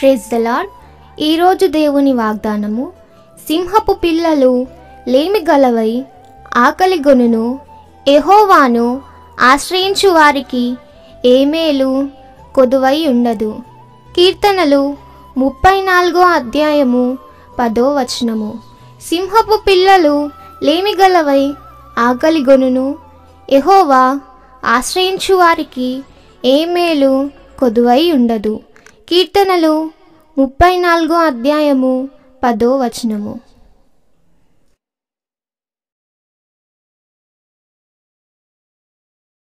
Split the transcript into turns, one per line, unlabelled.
praise the lord ఈరోజు దేవుని వాగ్దానము సింహపు పిల్లలు లేమి గలవై ఆకలి గొనును ఎహోవాను ఆశ్రయించు వారికి ఏ మేలు కొదువై ఉండదు కీర్తనలు ముప్పై నాలుగో అధ్యాయము పదో వచనము సింహపు పిల్లలు లేమి గలవై ఆకలి గొనును ఎహోవా ఆశ్రయించు వారికి ఏ మేలు కొదువై ఉండదు కీర్తనలు ముప్పై నాలుగో అధ్యాయము పదో వచనము